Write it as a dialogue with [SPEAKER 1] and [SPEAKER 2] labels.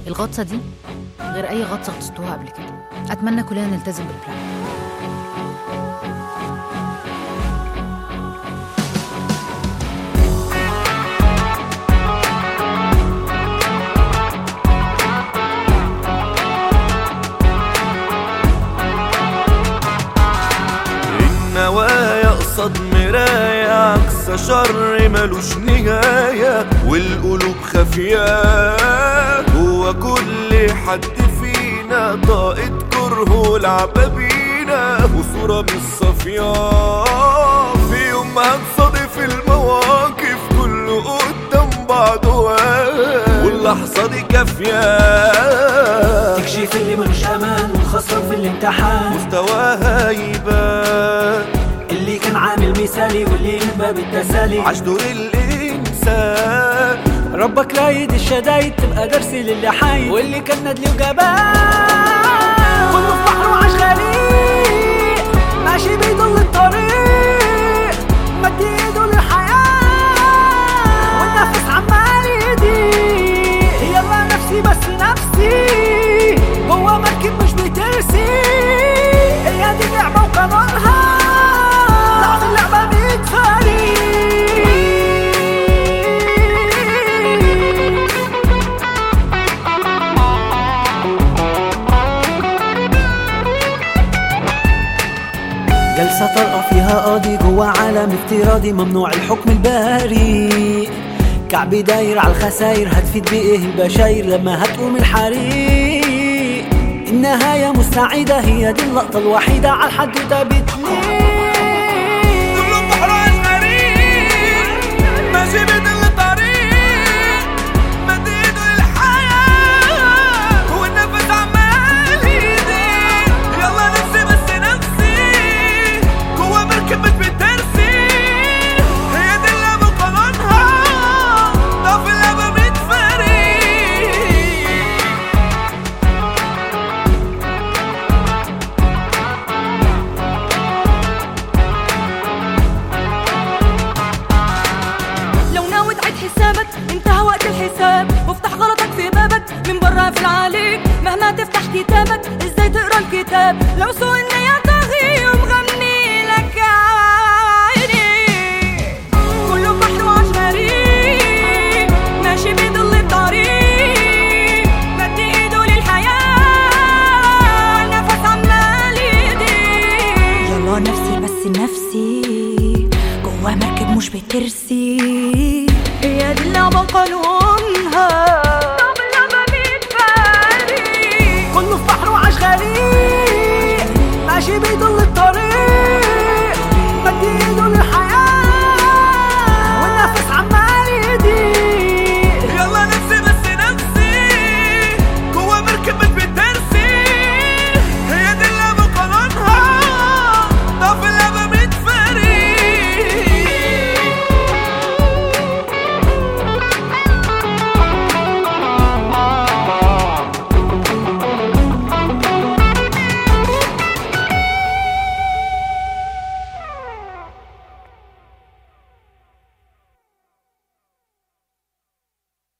[SPEAKER 1] الغطسة دي غير أي غطسة غطستوها قبل كده أتمنى كلنا نلتزم بالبلان
[SPEAKER 2] النوايا قصاد مراية عكس شر ملوش نهاية والقلوب خافية هو كل حد فينا طاقة كره لعبة بينا وصورة مش صافية في يوم ما هنصادف المواقف كله قدام بعضه واللحظة دي كافية
[SPEAKER 3] تكشيف اللي ملوش امان والخسران في الامتحان
[SPEAKER 2] مستواها يبان
[SPEAKER 3] اللي كان عامل مثالي واللي ينبى بالتسالي
[SPEAKER 2] عاش دور الإنسان
[SPEAKER 3] ربك رايد الشدايد تبقى درس للي حي واللي كان ندلي وجبان كله في بحر وعاش غريق ماشي بيضل الطريق مد ايده للحياة والنفس عمال يضيق يلا نفسي بس نفسي جوا مركب مش بترسي هي دي اللعبة وقانونها ضعف اللعبة بيتفارق جلسة طارئة فيها قاضي جوا عالم افتراضي ممنوع الحكم البريء كعبي داير على الخساير هتفيد بايه البشاير لما هتقوم الحريق النهاية مستعيدة هي دي اللقطة الوحيدة على الحدوتة بتليق
[SPEAKER 2] كله بحر غريب ماشي بدل الطريق مد ايده للحياة والنفس عمال يضيق يلا نفسي بس نفسي جوا مركب مش بترسي هي دي اللعبة وقانونها ضعف اللعبة بيتفرق
[SPEAKER 4] لو ناوي تعيد حسابك انتهى وقت الحساب وافتح غلطك في بابك من برا في عليك مهما تفتح كتابك ازاي تقرا الكتاب لو سوء النية طاغي ومغني لك عيني كله بحر وعاش غريب ماشي بيضل الطريق مد ايده للحياة النفس عمال يضيق
[SPEAKER 5] يلا نفسي بس نفسي جوا مركب مش بترسي
[SPEAKER 4] هي دي اللعبة قانون